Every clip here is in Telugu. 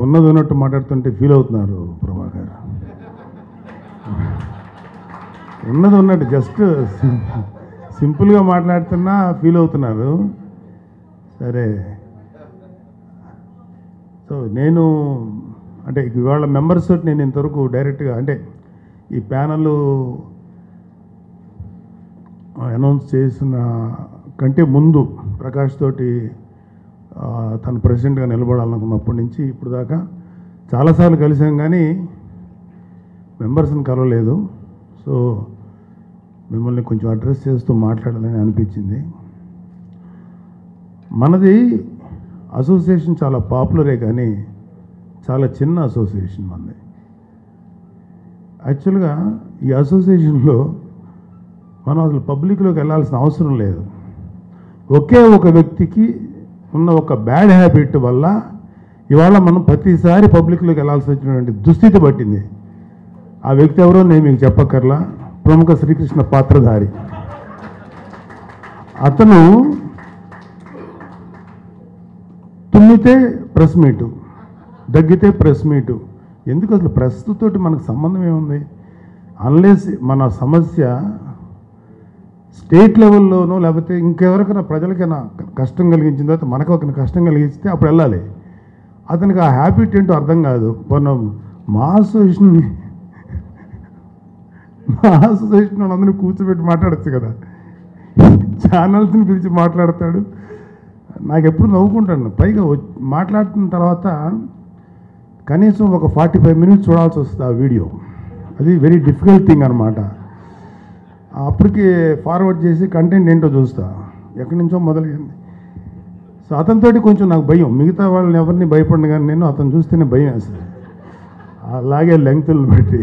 ఉన్నది ఉన్నట్టు మాట్లాడుతుంటే ఫీల్ అవుతున్నారు ప్రభాకర్ ఉన్నది ఉన్నట్టు జస్ట్ సింపుల్గా మాట్లాడుతున్నా ఫీల్ అవుతున్నారు సరే సో నేను అంటే ఇవాళ మెంబర్స్ తోటి నేను ఇంతవరకు డైరెక్ట్గా అంటే ఈ ప్యానల్ అనౌన్స్ చేసిన కంటే ముందు ప్రకాష్ తోటి ఆ, తను ప్రెసిడెంట్గా నిలబడాలనుకున్నప్పటి నుంచి ఇప్పుడు దాకా చాలాసార్లు కలిసాం కానీ మెంబర్స్ని కలవలేదు సో మిమ్మల్ని కొంచెం అడ్రస్ చేస్తూ మాట్లాడాలని అనిపించింది మనది అసోసియేషన్ చాలా పాపులరే కానీ చాలా చిన్న అసోసియేషన్ మనది యాక్చువల్గా ఈ అసోసియేషన్లో మనం అసలు పబ్లిక్లోకి వెళ్ళాల్సిన అవసరం లేదు ఒకే ఒక వ్యక్తికి ఉన్న ఒక బ్యాడ్ హ్యాబిట్ వల్ల ఇవాళ మనం ప్రతిసారి పబ్లిక్లోకి వెళ్ళాల్సి వచ్చినటువంటి దుస్థితి పట్టింది ఆ వ్యక్తి ఎవరో నేను మీకు చెప్పక్కర్లా ప్రముఖ శ్రీకృష్ణ పాత్రధారి అతను తుమ్మితే ప్రెస్ మీటు దగ్గితే ప్రెస్ మీటు ఎందుకు అసలు ప్రెస్ తోటి మనకు సంబంధం ఏముంది అన్లెస్ మన సమస్య స్టేట్ లెవెల్లోనో లేకపోతే ఇంకెవరికైనా ప్రజలకైనా కష్టం కలిగించిన తర్వాత మనకు ఒక కష్టం కలిగిస్తే అప్పుడు వెళ్ళాలి అతనికి ఆ హ్యాబిట్ ఏంటో అర్థం కాదు మనం మా అసోసియేషన్ మా అసోసియేషన్ అందరినీ కూర్చోబెట్టి మాట్లాడచ్చు కదా ఛానల్స్ని పిలిచి మాట్లాడతాడు నాకు ఎప్పుడు నవ్వుకుంటాను పైగా వ- మాట్లాడుతున్న తర్వాత కనీసం ఒక ఫార్టీ ఫైవ్ మినిట్స్ చూడాల్సి వస్తుంది ఆ వీడియో అది వెరీ డిఫికల్ట్ థింగ్ అనమాట అప్పటికి ఫార్వర్డ్ చేసి కంటెంట్ ఏంటో చూస్తా ఎక్కడి నుంచో మొదలైంది సో అతనితోటి కొంచెం నాకు భయం మిగతా వాళ్ళని ఎవరిని భయపడిన కానీ నేను అతను చూస్తేనే భయం వేస్తుంది అలాగే లెంగ్తులను బట్టి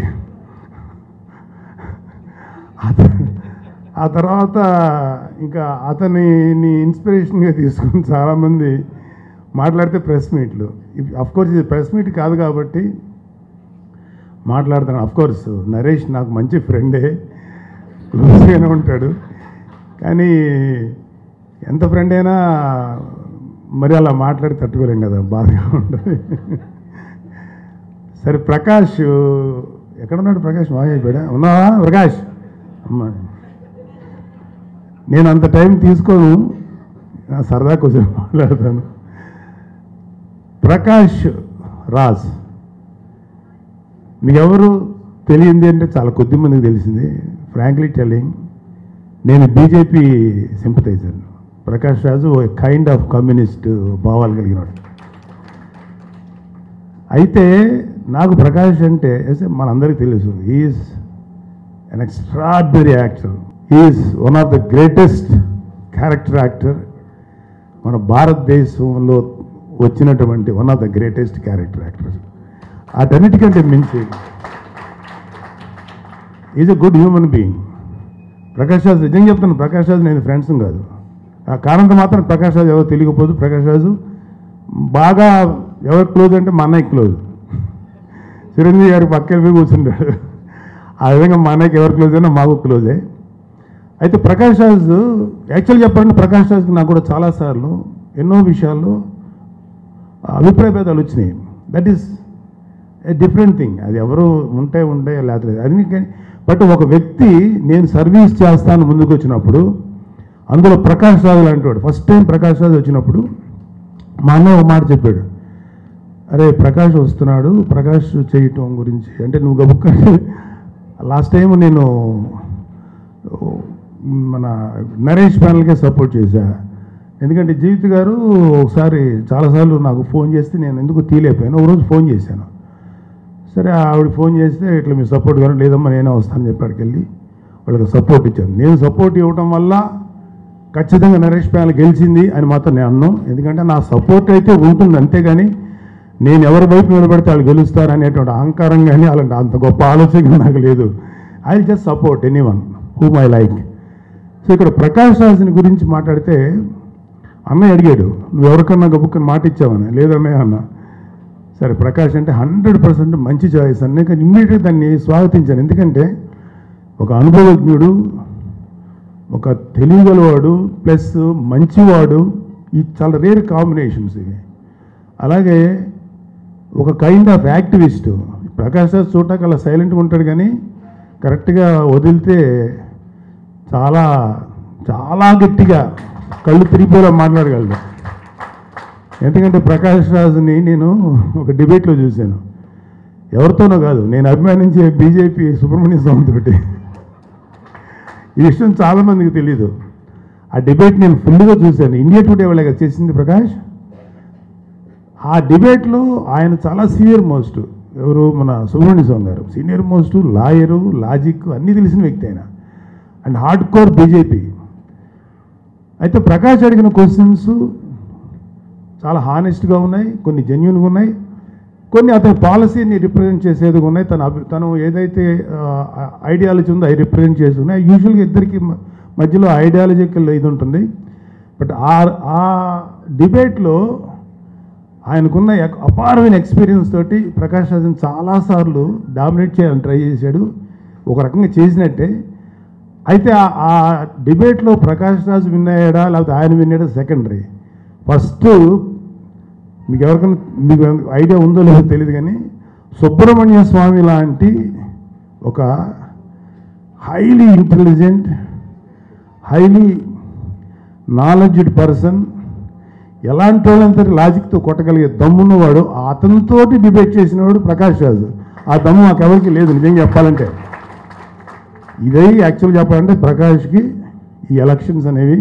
అత- ఆ తర్వాత ఇంకా అతనిని ఇన్స్పిరేషన్గా తీసుకుని చాలామంది మాట్లాడితే ప్రెస్ మీట్లు కోర్స్ ఇది ప్రెస్ మీట్ కాదు కాబట్టి మాట్లాడుతాను కోర్స్ నరేష్ నాకు మంచి ఫ్రెండే క్లోజ్గానే ఉంటాడు కానీ ఎంత ఫ్రెండ్ అయినా మరి అలా మాట్లాడి తట్టుకోలేం కదా బాధగా ఉంటుంది సరే ప్రకాష్ ఎక్కడున్నాడు ప్రకాష్ బాగా అయిపోయాడా ఉన్నావా ప్రకాష్ అమ్మా నేను అంత టైం తీసుకోను ఆ, సరదా కొంచెం మాట్లాడతాను ప్రకాష్ రాజ్ మీకు ఎవరు తెలియంది అంటే చాలా కొద్ది మందికి తెలిసింది ఫ్రాంక్లీ టెలింగ్ నేను బీజేపీ సింపతైజర్ ప్రకాష్ రాజు ఓ కైండ్ ఆఫ్ కమ్యూనిస్ట్ భావాలు కలిగినాడు అయితే నాకు ప్రకాష్ అంటే ఎస్ మనందరికీ తెలుసు is an extraordinary actor is one of the greatest character actor మన భారతదేశంలో వచ్చినటువంటి one of the greatest character actor అటన్నిటికంటే మించి is a good human being Prakash Raju నిజంగా చెప్తాను ప్రకాష్ రాజు నేను ఫ్రెండ్స్ కాదు ఆ కారణంతో మాత్రం ప్రకాష్ రాజు ఎవరు తెలియకపోదు ప్రకాష్ రాజు బాగా ఎవరు క్లోజ్ అంటే మా అన్నయ్య క్లోజ్ చిరంజీవి గారి పక్కన పోయి కూర్చుంటాడు ఆ విధంగా మా అన్నయ్యకి ఎవరు క్లోజ్ అయినా మాకు క్లోజే అయితే ప్రకాష్ రాజ్ యాక్చువల్ చెప్పాలంటే ప్రకాష్ రాజ్కి నాకు కూడా చాలాసార్లు ఎన్నో విషయాల్లో అభిప్రాయ భేదాలు వచ్చినాయి that is a different thing అది ఎవరు ఉంటే ఉంటే లేకపోతే అది కానీ బట్ ఒక వ్యక్తి నేను సర్వీస్ చేస్తాను ముందుకు వచ్చినప్పుడు అందులో ప్రకాష్ రాజు లాంటి వాడు ఫస్ట్ టైం ప్రకాష్ రాజు వచ్చినప్పుడు మా అన్న ఒక మాట చెప్పాడు అరే ప్రకాష్ వస్తున్నాడు ప్రకాష్ చేయటం గురించి అంటే నువ్వు గబుక్క లాస్ట్ టైం నేను మన నరేష్ ప్యానల్కే సపోర్ట్ చేశా ఎందుకంటే జీవిత్ గారు ఒకసారి చాలాసార్లు నాకు ఫోన్ చేస్తే నేను ఎందుకు తీలేకపోయాను ఒక రోజు ఫోన్ చేశాను సరే ఆవిడ ఫోన్ చేస్తే ఇట్లా మీరు సపోర్ట్ కానీ లేదమ్మా నేనే వస్తానని చెప్పాడికి వెళ్ళి వాళ్ళకి సపోర్ట్ ఇచ్చాను నేను సపోర్ట్ ఇవ్వటం వల్ల ఖచ్చితంగా నరేష్ ప్యానల్ గెలిచింది అని మాత్రం నేను అన్నాను ఎందుకంటే నా సపోర్ట్ అయితే ఉంటుంది అంతేగాని నేను ఎవరి వైపు నిలబడితే వాళ్ళు గెలుస్తారు అనేటువంటి అహంకారం కానీ అలాంటి అంత గొప్ప ఆలోచన నాకు లేదు I just support any one whom I like so ఇక్కడ ప్రకాష్ రాజ్ని గురించి మాట్లాడితే అన్నయ్య అడిగాడు నువ్వు ఎవరికన్నా గబుక్కని మాట ఇచ్చావని లేదన్నయ్య అన్న సరే ప్రకాష్ అంటే హండ్రెడ్ పర్సెంట్ మంచి చాయిస్ అన్నీ కానీ ఇమ్మీడియట్గా దాన్ని స్వాగతించాను ఎందుకంటే ఒక అనుభవజ్ఞుడు ఒక తెలియగలవాడు ప్లస్ మంచివాడు ఈ చాలా రేర్ కాంబినేషన్స్ ఇవి అలాగే ఒక kind of activist Prakash Raj చూడటానికి అలా సైలెంట్గా ఉంటాడు కానీ కరెక్ట్గా వదిలితే చాలా చాలా గట్టిగా కళ్ళు తిరిగిపోలా మాట్లాడగలడు ఎందుకంటే ప్రకాష్ రాజుని నేను ఒక డిబేట్లో చూశాను ఎవరితోనో కాదు నేను అభిమానించే బీజేపీ సుబ్రహ్మణ్య స్వామి తోటి ఈ విషయం చాలామందికి తెలీదు ఆ డిబేట్ నేను ఫుల్గా చూశాను ఇండియా టుడే వాళ్ళగా చేసింది ప్రకాష్ ఆ డిబేట్లో ఆయన చాలా సీనియర్ మోస్ట్ ఎవరు మన సుబ్రహ్మణ్య స్వామి గారు సీనియర్ మోస్ట్ లాయరు లాజిక్ అన్నీ తెలిసిన వ్యక్తి ఆయన అండ్ హార్డ్ కోర్ బీజేపీ అయితే ప్రకాష్ అడిగిన క్వశ్చన్స్ చాలా హానెస్ట్గా ఉన్నాయి కొన్ని జెన్యున్గా ఉన్నాయి కొన్ని అతని పాలసీని రిప్రజెంట్ చేసేది ఉన్నాయి తన అభి తను ఏదైతే ఐడియాలజీ ఉందో అవి రిప్రజెంట్ చేసి ఉన్నాయి యూజువల్గా ఇద్దరికి మ- మధ్యలో ఐడియాలజికల్ ఇది ఉంటుంది బట్ ఆ ఆ డిబేట్లో ఆయనకున్న ఎక్- అపారమైన ఎక్స్పీరియన్స్ తోటి ప్రకాష్ రాజన్ చాలాసార్లు డామినేట్ చేయాలని ట్రై చేశాడు ఒక రకంగా చేసినట్టే అయితే ఆ- ఆ డిబేట్లో ప్రకాష్ రాజు విన్ అయ్యాడా లేకపోతే ఆయన విన్ అయ్యాడా సెకండరీ ఫస్ట్ మీకు ఎవరికైనా మీకు ఐడియా ఉందో లేదో తెలియదు కానీ సుబ్రహ్మణ్య స్వామి లాంటి ఒక highly intelligent highly knowledged person ఎలాంటి వాళ్ళంతా లాజిక్తో కొట్టగలిగే దమ్మున్నవాడు అతనితోటి డిబేట్ చేసినవాడు ప్రకాష్ రాజు ఆ దమ్ము మాకు ఎవరికి లేదు నిజంగా చెప్పాలంటే ఇదే యాక్చువల్ చెప్పాలంటే ప్రకాష్కి ఈ ఎలక్షన్స్ అనేవి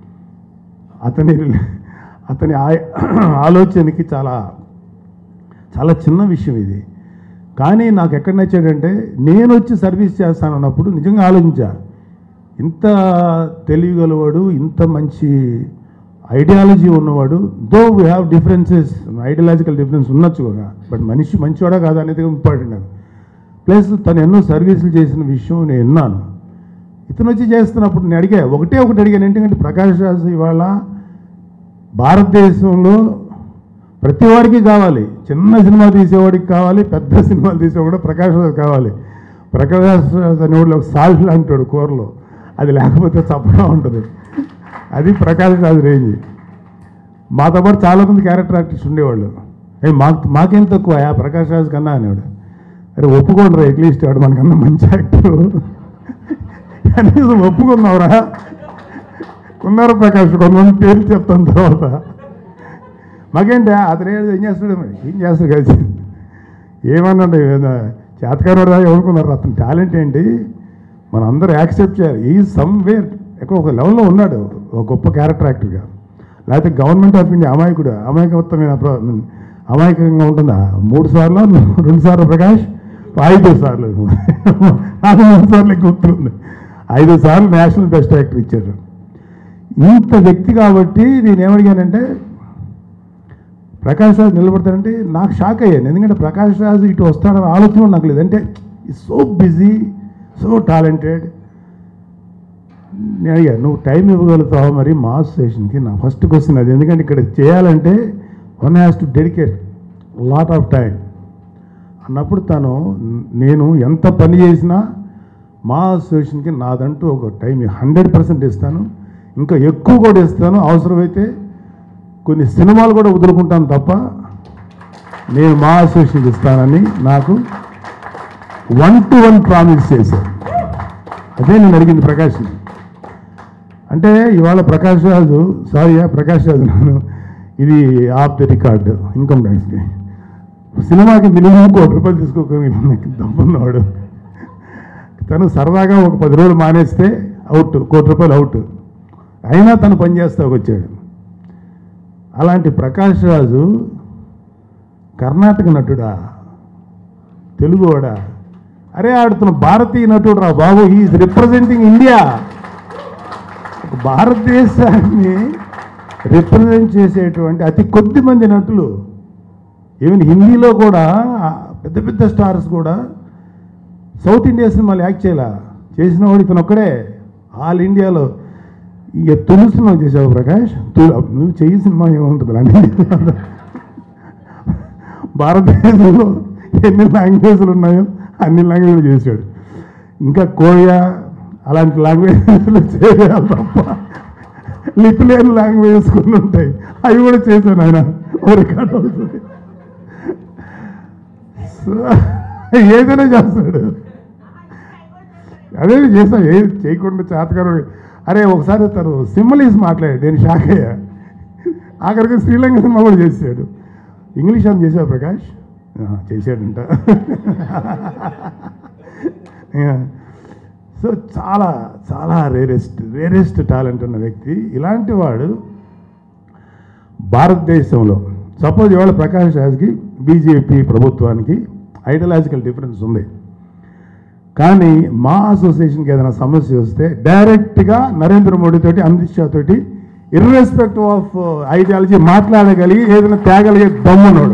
అతని అతని ఆ- ఆలోచనకి చాలా చాలా చిన్న విషయం ఇది కానీ నాకు ఎక్కడ నచ్చాడంటే నేను వచ్చి సర్వీస్ చేస్తానన్నప్పుడు నిజంగా ఆలోచించా ఇంత తెలియగలవాడు ఇంత మంచి ఐడియాలజీ ఉన్నవాడు though we have differences ideological difference ఉండొచ్చు కదా బట్ మనిషి మంచివాడా కాదా అనేది ఇంపార్టెంట్ నాకు ప్లస్ తను ఎన్నో సర్వీసులు చేసిన విషయం నేను విన్నాను ఇతను వచ్చి చేస్తున్నప్పుడు నేను అడిగా ఒకటే ఒకటి అడిగాను ఎందుకంటే ప్రకాష్ రాజు ఇవాళ భారతదేశంలో ప్రతి వాడికి కావాలి చిన్న సినిమా తీసేవాడికి కావాలి పెద్ద సినిమాలు తీసేవాడు ప్రకాష్ రాజు కావాలి ప్రకాష్ రాజు అనేవాడు ఒక సాల్ట్ లాంటాడు కూరలో అది లేకపోతే చప్పగా ఉంటుంది అది ప్రకాష్ రాజు రేంజ్ మాతో పాటు చాలామంది క్యారెక్టర్ ఆర్టిస్ట్ ఉండేవాళ్ళు ఏ మాకు మాకేం తక్కువ ఆ ప్రకాష్ రాజు కన్నా అనేవాడు అరే ఒప్పుకోండి అట్లీస్ట్ వాడు మనకన్నా మంచి యాక్టర్ కనీసం ఒప్పుకున్నావురా కున్నారు ప్రకాష్ కొంతమంది పేర్లు చెప్తాను తర్వాత మాకేంటి అతను ఏం ఏం చేస్తాడు మరి ఏం చేస్తాడు కలిసి ఏమన్నాడు చేతకారు ఎవరుకున్నారు అతని టాలెంట్ ఏంటి మనం అందరూ యాక్సెప్ట్ చేయాలి ఈ సమ్వేర్ ఎక్కడ ఒక లెవెల్లో ఉన్నాడు ఒక గొప్ప క్యారెక్టర్ యాక్టర్గా లేకపోతే గవర్నమెంట్ ఆఫ్ ఇండియా అమాయకుడు అమాయకత్వమైన ప్ర- అమాయకంగా ఉంటుందా మూడు సార్లు రెండు సార్లు ప్రకాష్ ఐదు సార్లు నాకు మూడు సార్లు గుర్తుంది ఐదు సార్లు నేషనల్ బెస్ట్ యాక్టర్ ఇచ్చారు ఇంత వ్యక్తి కాబట్టి నేను ఏమడిగానంటే ప్రకాష్ రాజు నిలబడతారంటే నాకు షాక్ అయ్యాను ఎందుకంటే ప్రకాష్ రాజు ఇటు వస్తాడని ఆలోచన కూడా నాకు లేదు అంటే సో బిజీ సో టాలెంటెడ్ నేను అడిగా నువ్వు టైం ఇవ్వగలుగుతావా మరి మా స్టేషన్కి నా ఫస్ట్ క్వశ్చన్ అది ఎందుకంటే ఇక్కడ చేయాలంటే one has to dedicate lot of time అన్నప్పుడు తను నేను ఎంత పని చేసినా మా అసోసియేషన్కి నాదంటూ ఒక టైం హండ్రెడ్ పర్సెంట్ ఇస్తాను ఇంకా ఎక్కువ కూడా ఇస్తాను అవసరమైతే కొన్ని సినిమాలు కూడా వదులుకుంటాను తప్ప నేను మా అసోసియేషన్ ఇస్తానని నాకు వన్ టు వన్ ప్రామిస్ చేశాను అదే నేను అడిగింది ప్రకాష్ని అంటే ఇవాళ ప్రకాష్ రాజు సారీ ప్రకాష్ రాజు నేను ఇది ఆఫ్ ది రికార్డ్ ఇన్కమ్ ట్యాక్స్కి సినిమాకి మినిమం కోటి రూపాయలు తీసుకోక దమ్మున్నవాడు తను సరదాగా ఒక పది రోజులు మానేస్తే అవుట్ కోటి రూపాయలు అవుట్ అయినా తను పనిచేస్తా వచ్చాడు అలాంటి ప్రకాష్ రాజు కర్ణాటక నటుడా తెలుగువాడా అరే ఆడుతున్న భారతీయ నటుడు రా బాబు ఈజ్ రిప్రజెంటింగ్ ఇండియా భారతదేశాన్ని రిప్రజెంట్ చేసేటువంటి అతి కొద్ది మంది నటులు ఈవెన్ హిందీలో కూడా పెద్ద పెద్ద స్టార్స్ కూడా సౌత్ ఇండియా సినిమాలు యాక్ట్ చేయాల చేసిన వాడు ఇతను ఒక్కడే ఆల్ ఇండియాలో ఇక తొలి సినిమా చేసావు ప్రకాష్ తొలి నువ్వు చెయ్యి సినిమా ఏముంటుంది అన్ని భారతదేశంలో ఎన్ని లాంగ్వేజ్లు ఉన్నాయో అన్ని లాంగ్వేజ్లు చేశాడు ఇంకా కోరియా అలాంటి లాంగ్వేజ్లు చేయాలి తప్ప లిపి లేని లాంగ్వేజెస్ కొన్ని ఉంటాయి అవి కూడా చేశాను ఆయన ఓ రికార్డ్ అవుతుంది సో ఏదైనా చేస్తాడు అదే చేస్తా ఏ చేయకుండా చేతకారు అరే ఒకసారి తను సింబలీస్ మాట్లాడాడు నేను షాక్ అయ్యా ఆఖరికి శ్రీలంక సినిమా కూడా చేసాడు ఇంగ్లీష్ అని చేసావు ప్రకాష్ ఆ, చేశాడంట సో చాలా చాలా రేరెస్ట్ రేరెస్ట్ టాలెంట్ ఉన్న వ్యక్తి ఇలాంటి వాడు భారతదేశంలో సపోజ్ ఇవాళ ప్రకాష్ రాజ్కి బీజేపీ ప్రభుత్వానికి ఐడియాలజికల్ డిఫరెన్స్ ఉంది కానీ మా అసోసియేషన్కి ఏదైనా సమస్య వస్తే డైరెక్ట్గా నరేంద్ర మోడీ తోటి అమిత్ షా తోటి ఇర్రెస్పెక్టివ్ ఆఫ్ ఐడియాలజీ మాట్లాడగలిగి ఏదైనా తేగలిగే దమ్మునోడు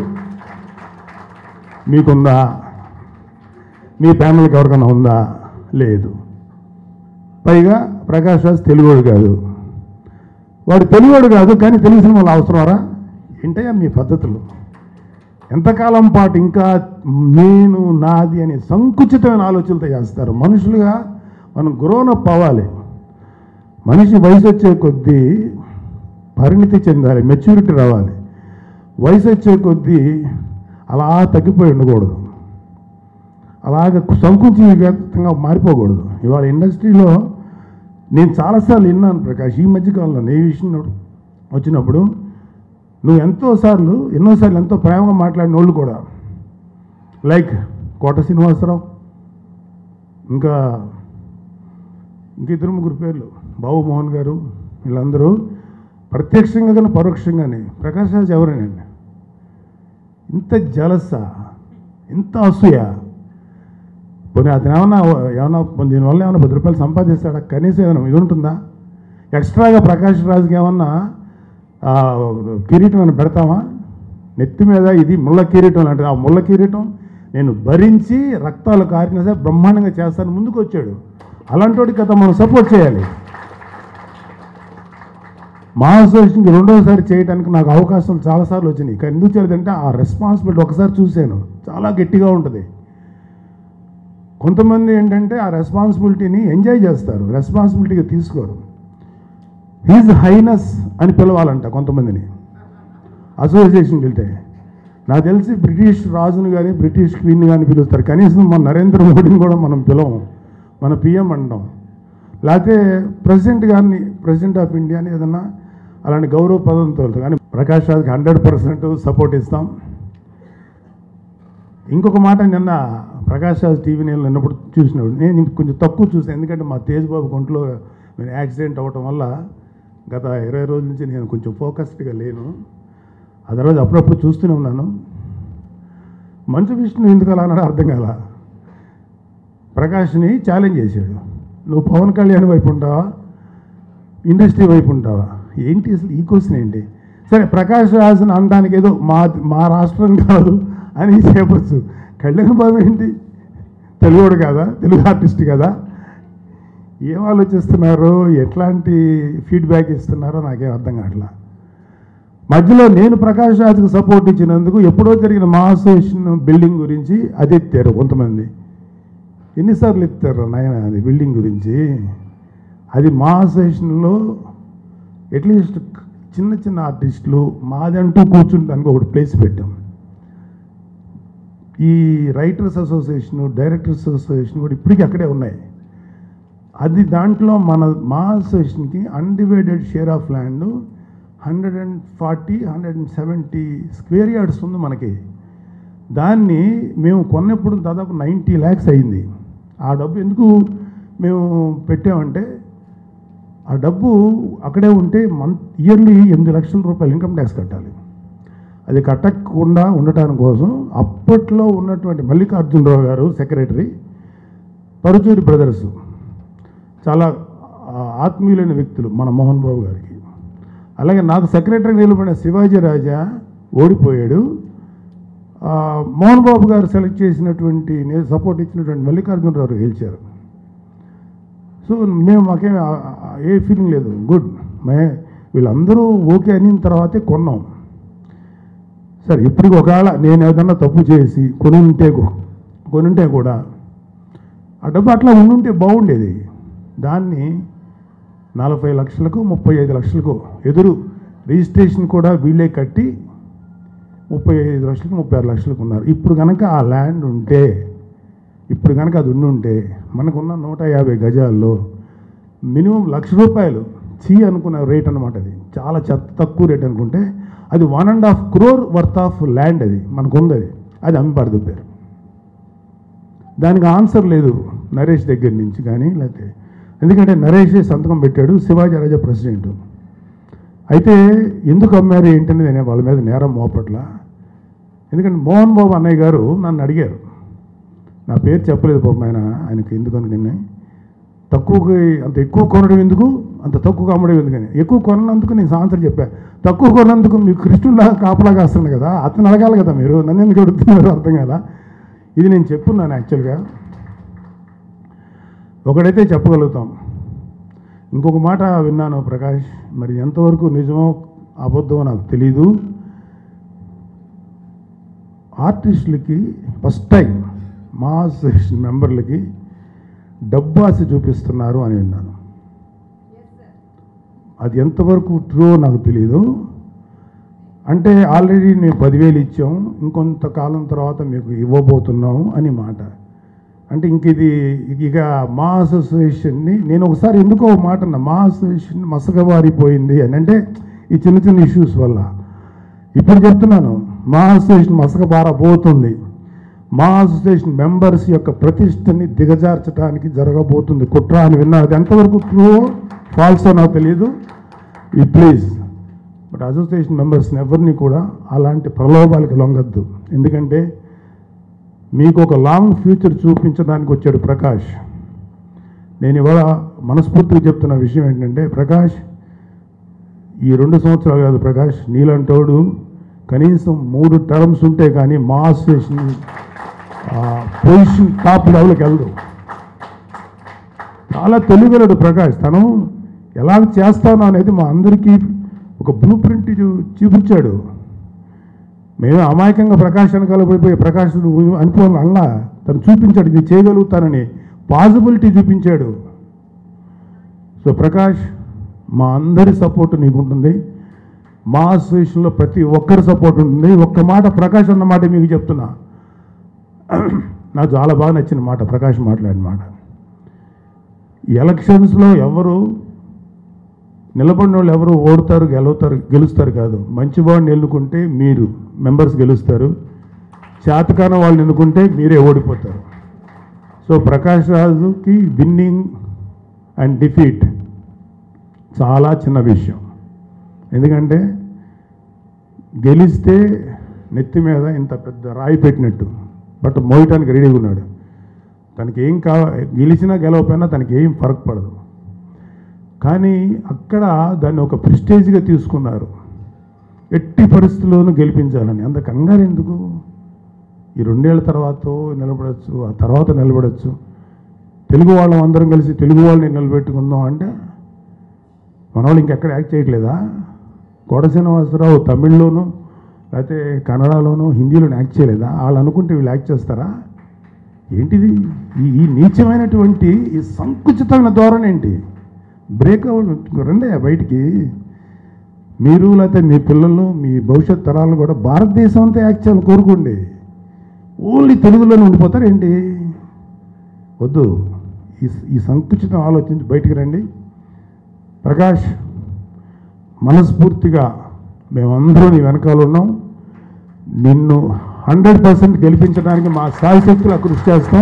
మీకుందా మీ ఫ్యామిలీకి ఎవరికైనా ఉందా లేదు పైగా ప్రకాష్ రాజ్ తెలుగువాడు కాదు వాడు తెలుగువాడు కాదు కానీ తెలుగు సినిమాలు అవసరమరా ఏంటయ్యా మీ పద్ధతులు ఎంతకాలం పాటు ఇంకా నేను నాది అనే సంకుచితమైన ఆలోచనలతో చేస్తారు మనుషులుగా మనం గ్రోనప్ అవ్వాలి మనిషి వయసు వచ్చే కొద్దీ పరిణితి చెందాలి మెచ్యూరిటీ రావాలి వయసు వచ్చే కొద్దీ అలా తగ్గిపోయి ఉండకూడదు అలాగ సంకుచి వ్యక్తంగా మారిపోకూడదు ఇవాళ ఇండస్ట్రీలో నేను చాలాసార్లు విన్నాను ప్రకాష్ ఈ మధ్యకాలంలో నీ విషయం వచ్చినప్పుడు నువ్వు ఎంతోసార్లు ఎన్నోసార్లు ఎంతో ప్రేమగా మాట్లాడిన వాళ్ళు కూడా లైక్ కోట శ్రీనివాసరావు ఇంకా ఇంక ఇద్దరు ముగ్గురు పేర్లు బాబు మోహన్ గారు వీళ్ళందరూ ప్రత్యక్షంగా కానీ పరోక్షంగానే ప్రకాష్ రాజ్ ఎవరేనండి ఇంత జలసా ఇంత అసూయ పోనీ అతను ఏమన్నా ఏమన్నా పోనీ దీనివల్ల ఏమన్నా పది రూపాయలు సంపాదిస్తాడా కనీసం ఏమైనా ఇది ఉంటుందా ఎక్స్ట్రాగా ప్రకాష్ రాజుకి ఏమన్నా ఆ, కిరీటం అని పెడతామా నెత్తి మీద ఇది ముళ్ళ కిరీటం లాంటిది ఆ ముళ్ళ కిరీటం నేను భరించి రక్తాలు కారినా సరే బ్రహ్మాండంగా చేస్తాను ముందుకు వచ్చాడు అలాంటి వాడికి కదా మనం సపోర్ట్ చేయాలి మా అసోసియేషన్కి రెండోసారి చేయడానికి నాకు అవకాశం చాలాసార్లు వచ్చినాయి కానీ ఎందుకు చేయలేదంటే ఆ రెస్పాన్సిబిలిటీ ఒకసారి చూశాను చాలా గట్టిగా ఉంటుంది కొంతమంది ఏంటంటే ఆ రెస్పాన్సిబిలిటీని ఎంజాయ్ చేస్తారు రెస్పాన్సిబిలిటీగా తీసుకోరు హీజ్ హైనస్ అని పిలవాలంట కొంతమందిని అసోసియేషన్కి వెళ్తే నాకు తెలిసి బ్రిటిష్ రాజుని కానీ బ్రిటిష్ క్వీన్ని కానీ పిలుస్తారు కనీసం మన నరేంద్ర మోడీని కూడా మనం పిలవం మన పిఎం అంటాం లేకపోతే ప్రెసిడెంట్ గారిని ప్రెసిడెంట్ ఆఫ్ ఇండియాని ఏదన్నా అలాంటి గౌరవ పదంతో వెళ్తాం కానీ ప్రకాష్ రాజ్కి హండ్రెడ్ పర్సెంట్ సపోర్ట్ ఇస్తాం ఇంకొక మాట నిన్న ప్రకాష్ రాజ్ టీవీ నేను నిన్నప్పుడు చూసినప్పుడు నేను కొంచెం తక్కువ చూసాను ఎందుకంటే మా తేజ్ బాబు ఒంట్లో నేను యాక్సిడెంట్ అవ్వటం వల్ల గత ఇరవై రోజుల నుంచి నేను కొంచెం ఫోకస్డ్గా లేను ఆ తర్వాత అప్పుడప్పుడు చూస్తూనే ఉన్నాను మంచు విష్ణు ఎందుకు అలా అన్నాడో అర్థం కాల ప్రకాష్ని ఛాలెంజ్ చేశాడు నువ్వు పవన్ కళ్యాణ్ వైపు ఉంటావా ఇండస్ట్రీ వైపు ఉంటావా ఏంటి అసలు ఈ క్వశ్చన్ ఏంటి సరే ప్రకాష్ రాజ్ని అనడానికి ఏదో మా మా రాష్ట్రం కాదు అని చెప్పచ్చు కళ్యాణ్ బాబు ఏంటి తెలుగుడు కదా తెలుగు ఆర్టిస్ట్ కదా ఏం ఆలోచిస్తున్నారు ఎట్లాంటి ఫీడ్బ్యాక్ ఇస్తున్నారో నాకేం అర్థం కావట్లా మధ్యలో నేను ప్రకాష్ రాజ్కి సపోర్ట్ ఇచ్చినందుకు ఎప్పుడో జరిగిన మా అసోసియేషన్ బిల్డింగ్ గురించి అది ఎత్తారు కొంతమంది ఎన్నిసార్లు ఎత్తారు నాయన అది బిల్డింగ్ గురించి అది మా అసోసియేషన్లో అట్లీస్ట్ చిన్న చిన్న ఆర్టిస్టులు మాదంటూ కూర్చుంటానికి ఒకటి ప్లేస్ పెట్టాం ఈ రైటర్స్ అసోసియేషన్ డైరెక్టర్స్ అసోసియేషన్ కూడా ఇప్పటికీ అక్కడే ఉన్నాయి అది దాంట్లో మన మా అసోసియేషన్కి undivided share of land hundred and forty hundred and seventy square yards ఉంది మనకి దాన్ని మేము కొన్నప్పుడు దాదాపు నైంటీ ల్యాక్స్ అయింది ఆ డబ్బు ఎందుకు మేము పెట్టామంటే ఆ డబ్బు అక్కడే ఉంటే మంత్ ఇయర్లీ ఎనిమిది లక్షల రూపాయలు ఇన్కమ్ ట్యాక్స్ కట్టాలి అది కట్టకుండా ఉండటానికి కోసం అప్పట్లో ఉన్నటువంటి మల్లికార్జునరావు గారు సెక్రటరీ పరుచూరి బ్రదర్స్ చాలా ఆ, ఆత్మీయులైన వ్యక్తులు మన మోహన్ బాబు గారికి అలాగే నాకు సెక్రటరీ నిలబడిన శివాజీ రాజా ఓడిపోయాడు ఆ, మోహన్ బాబు గారు సెలెక్ట్ చేసినటువంటి నేను సపోర్ట్ ఇచ్చినటువంటి మల్లికార్జునరావు గారు గెలిచారు సో మేము మాకేం ఆ- ఆ- ఏ ఫీలింగ్ లేదు గుడ్ మే వీళ్ళందరూ ఓకే అయిన తర్వాతే కొన్నాం సరే ఇప్పుడు ఒకవేళ నేను ఏదన్నా తప్పు చేసి కొని ఉంటే కూ- కొని ఉంటే కూడా ఆ డబ్బు అట్లా ఉండుంటే బాగుండేది దాన్ని నలభై లక్షలకు ముప్పై ఐదు లక్షలకు ఎదురు రిజిస్ట్రేషన్ కూడా వీళ్ళే కట్టి ముప్పై ఐదు లక్షలకి ముప్పై ఆరు లక్షలకు ఉన్నారు ఇప్పుడు కనుక ఆ ల్యాండ్ ఉంటే ఇప్పుడు కనుక అది ఉండి ఉంటే మనకున్న నూట యాభై గజాల్లో మినిమం లక్ష రూపాయలు చీ అనుకున్న రేట్ అనమాట అది చాలా చెత్త తక్కువ రేట్ అనుకుంటే అది one and half crore worth of land అది మనకు ఉంది అది అది అమ్మి పడదుపారు దానికి ఆన్సర్ లేదు నరేష్ దగ్గర నుంచి కానీ లేకపోతే ఎందుకంటే నరేషే సంతకం పెట్టాడు శివాజీ రాజా ప్రెసిడెంట్ అయితే ఎందుకు అమ్మారు ఏంటని నేను వాళ్ళ మీద నేరం మోపట్ల ఎందుకంటే మోహన్ బాబు అన్నయ్య గారు నన్ను అడిగారు నా పేరు చెప్పలేదు పాపం ఆయన ఆయనకి ఎందుకు అనుకుని తక్కువకి అంత ఎక్కువ కొనడం ఎందుకు అంత తక్కువ అమ్మడం ఎందుకని ఎక్కువ కొన్నందుకు నేను సాయంత్రం చెప్పాను తక్కువ కొన్నందుకు మీకు కృష్ణులా కాపలా కాస్తున్నాను కదా అతను అడగాలి కదా మీరు నన్ను ఎందుకు అడుగుతున్నారు అర్థం కదా ఇది నేను చెప్పున్నాను యాక్చువల్గా ఒకడైతే చెప్పగలుగుతాం ఇంకొక మాట విన్నాను ప్రకాష్ మరి ఎంతవరకు నిజమో అబద్ధమో నాకు తెలీదు ఆర్టిస్టులకి ఫస్ట్ టైం మా అసోసియేషన్ మెంబర్లకి డబ్బు ఆశ చూపిస్తున్నారు అని విన్నాను అది ఎంతవరకు ట్రూ నాకు తెలియదు అంటే ఆల్రెడీ మేము పదివేలు ఇచ్చాం ఇంకొంతకాలం తర్వాత మీకు ఇవ్వబోతున్నాం అని మాట అంటే ఇంక ఇది ఇక మా అసోసియేషన్ని నేను ఒకసారి ఎందుకో ఒక మాట అన్నా మా అసోసియేషన్ మసకబారిపోయింది అని అంటే ఈ చిన్న చిన్న ఇష్యూస్ వల్ల ఇప్పుడు చెప్తున్నాను మా అసోసియేషన్ మసకబారబోతుంది మా అసోసియేషన్ మెంబర్స్ యొక్క ప్రతిష్టని దిగజార్చడానికి జరగబోతుంది కుట్ర అని విన్నా అది ఎంతవరకు ట్రూ ఫాల్సో నాకు తెలియదు ఈ ప్లీజ్ బట్ అసోసియేషన్ మెంబర్స్ని ఎవరిని కూడా అలాంటి ప్రలోభాలకు లొంగద్దు ఎందుకంటే మీకు ఒక లాంగ్ ఫ్యూచర్ చూపించడానికి వచ్చాడు ప్రకాష్ నేను ఇవాళ మనస్ఫూర్తిగా చెప్తున్న విషయం ఏంటంటే ప్రకాష్ ఈ రెండు సంవత్సరాలు కాదు ప్రకాష్ నీలంటోడు కనీసం మూడు టర్మ్స్ ఉంటే కానీ మా అసోసియేషన్ పొజిషన్ టాప్ లెవెల్కి వెళ్దు చాలా తెలుగులడు ప్రకాష్ తను ఎలా చేస్తాను అనేది మా అందరికీ ఒక బ్లూ ప్రింట్ చూ- చూపించాడు మేము అమాయకంగా ప్రకాష్ వెనకాల పడిపోయి ప్రకాశుడు అనుకోని అల్లా తను చూపించాడు ఇది చేయగలుగుతానని పాసిబిలిటీ చూపించాడు సో ప్రకాష్ మా అందరి సపోర్ట్ నీకు ఉంటుంది మా అసోసియేషన్లో ప్రతి ఒక్కరి సపోర్ట్ ఉంటుంది ఒక్క మాట ప్రకాష్ అన్న మాట మీకు చెప్తున్నా నాకు చాలా బాగా నచ్చిన మాట ప్రకాష్ మాట్లాడిన మాట ఈ ఎలక్షన్స్లో ఎవరు నిలబడిన వాళ్ళు ఎవరు ఓడతారు గెలుస్తారు గెలుస్తారు కాదు మంచి వాడిని ఎన్నుకుంటే మీరు మెంబర్స్ గెలుస్తారు చేతకాన వాళ్ళని ఎన్నుకుంటే మీరే ఓడిపోతారు సో ప్రకాష్ రాజుకి విన్నింగ్ అండ్ డిఫీట్ చాలా చిన్న విషయం ఎందుకంటే గెలిస్తే నెత్తి మీద ఇంత పెద్ద రాయి పెట్టినట్టు బట్ మోయటానికి రెడీగా ఉన్నాడు తనకి ఏం కావ గెలిచినా గెలవకపోయినా తనకి ఏం ఫరక్ పడదు కానీ అక్కడ దాన్ని ఒక ప్రెస్టేజ్గా తీసుకున్నారు ఎట్టి పరిస్థితుల్లోనూ గెలిపించాలని అంత కంగారు ఎందుకు ఈ రెండేళ్ల తర్వాత నిలబడచ్చు ఆ తర్వాత నిలబడచ్చు తెలుగు వాళ్ళం అందరం కలిసి తెలుగు వాళ్ళని నిలబెట్టుకుందాం అంటే మన వాళ్ళు ఇంకెక్కడ యాక్ట్ చేయట్లేదా కోట శ్రీనివాసరావు తమిళ్లోను లేకపోతే కన్నడలోను హిందీలోను యాక్ట్ చేయలేదా వాళ్ళు అనుకుంటే వీళ్ళు యాక్ట్ చేస్తారా ఏంటిది ఈ ఈ నీచమైనటువంటి ఈ సంకుచితమైన ధోరణి ఏంటి బ్రేక్ అవ్వ రండి బయటికి మీరు లేకపోతే మీ పిల్లలు మీ భవిష్యత్ తరాలు కూడా భారతదేశం అంతా యాక్ట్ చేయాలని కోరుకోండి ఓన్లీ తెలుగులోనే ఉండిపోతారు ఏంటి వద్దు ఈ ఈ సంకుచితం ఆలోచించి బయటికి రండి ప్రకాష్ మనస్ఫూర్తిగా మేమందరూ నీ వెనకాల ఉన్నాం నిన్ను హండ్రెడ్ పర్సెంట్ గెలిపించడానికి మా శాయశక్తులా కృషి చేస్తాం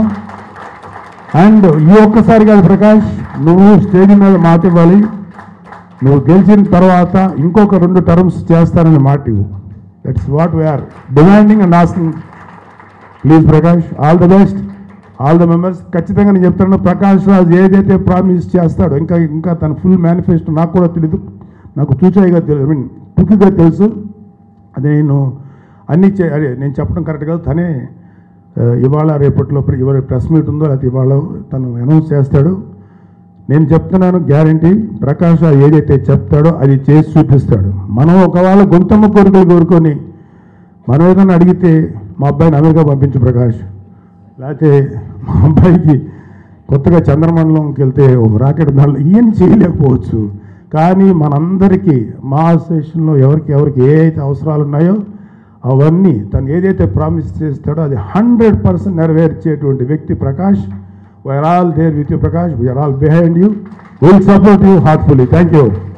అండ్ ఈ ఒక్కసారి కాదు ప్రకాష్ నువ్వు స్టేజ్ మీద మాట ఇవ్వాలి నువ్వు గెలిచిన తర్వాత ఇంకొక రెండు టర్మ్స్ చేస్తానని మాట ఇవ్వు that's what we are demanding and asking please Prakash all the best all the members ఖచ్చితంగా నేను చెప్తాను ప్రకాష్ రాజ్ ఏదైతే ప్రామిస్ చేస్తాడో ఇంకా ఇంకా తన ఫుల్ మేనిఫెస్టో నాకు కూడా తెలియదు నాకు చూచాయిగా తెలుసు ఐ మీన్ టుకిగా తెలుసు అది నేను అన్ని చే అదే నేను చెప్పడం కరెక్ట్ కాదు తనే ఆ, ఇవాళ రేపట్లో ప్ర- ఇవాళ ప్రెస్ మీట్ ఉందో లేకపోతే ఇవాళ తను అనౌన్స్ చేస్తాడు నేను చెప్తున్నాను గ్యారంటీ ప్రకాష్ రాజ్ ఏదైతే చెప్తాడో అది చేసి చూపిస్తాడు మనం ఒకవేళ గొంతమ్మ కోరికలు కోరుకొని మనం ఏదైనా అడిగితే మా అబ్బాయిని అమెరికా పంపించు ప్రకాష్ లేకపోతే మా అబ్బాయికి కొత్తగా చంద్రమండలంకి వెళ్తే ఒక రాకెట్ దానిలో ఈయన చేయలేకపోవచ్చు కానీ మనందరికీ మా అసోసియేషన్లో ఎవరికి ఎవరికి ఏ అయితే అవసరాలు ఉన్నాయో అవన్నీ తను ఏదైతే ప్రామిస్ చేస్తాడో అది హండ్రెడ్ పర్సెంట్ నెరవేర్చేటువంటి వ్యక్తి Prakash we are all there with you Prakash we are all behind you will support you heartfully thank you